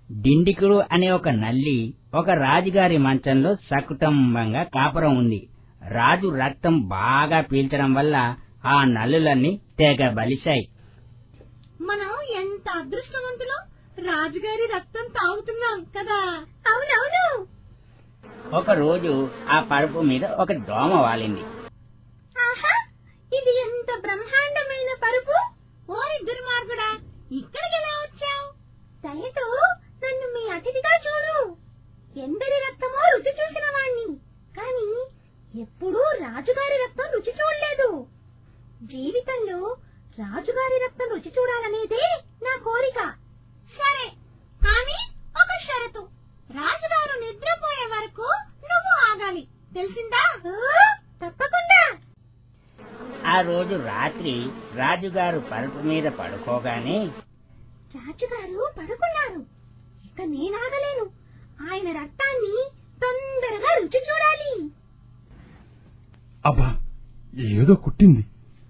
డిండికుడు అనే ఒక నల్లి ఒక రాజుగారి మంచంలో సకుటుంబంగా కాపురం ఉంది రాజు రక్తం బాగా పీల్చడం వల్ల ఆ నల్లులన్నీ తెగ బలిశాయి మనం ఎంత అదృష్టవంతులం రాజుగారి రక్తం తాగుతున్నాం కదా అవునవును ఒక రోజు ఆ పరుపు మీద ఒక దోమ వాలింది ఆహా ఇది ఎంత బ్రహ్మాండమైన పరుపు ఓరి దుర్మార్గుడా ఇక్కడికి ఎలా వచ్చావు దయతో నన్ను మీ అతిథిగా చూడు ఎందరి రక్తమో రుచి చూసిన వాణ్ణి కాని ఎప్పుడూ రాజుగారి రక్తం రుచి చూడలేదు జీవితంలో రాజుగారి రక్తం రుచి చూడాలనేదే నా కోరిక సరే కానీ ఒక షరతు రాజుగారు నిద్రపోయే వరకు నువ్వు ఆగాలి తెలిసిందా తప్పకుండా ఆ రోజు రాత్రి రాజుగారు పరుపు మీద పడుకోగానే రాజుగారు పడుకున్నారు ఇక నేనాగలేను ఆయన రక్తాన్ని తొందరగా రుచి చూడాలి అబ్బా ఏదో కుట్టింది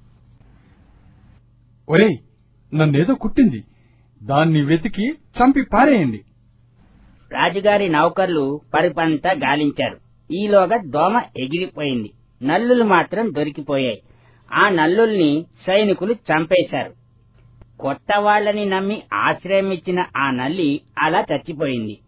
ఒరేయ్ నన్నేదో కుట్టింది దాన్ని వెతికి చంపి పారేయండి రాజుగారి నౌకర్లు పరుపంతా గాలించారు ఈలోగా దోమ ఎగిరిపోయింది నల్లులు మాత్రం దొరికిపోయాయి ఆ నల్లుల్ని సైనికులు చంపేశారు కొత్త వాళ్ళని నమ్మి ఆశ్రయం ఇచ్చిన ఆ నల్లి అలా చచ్చిపోయింది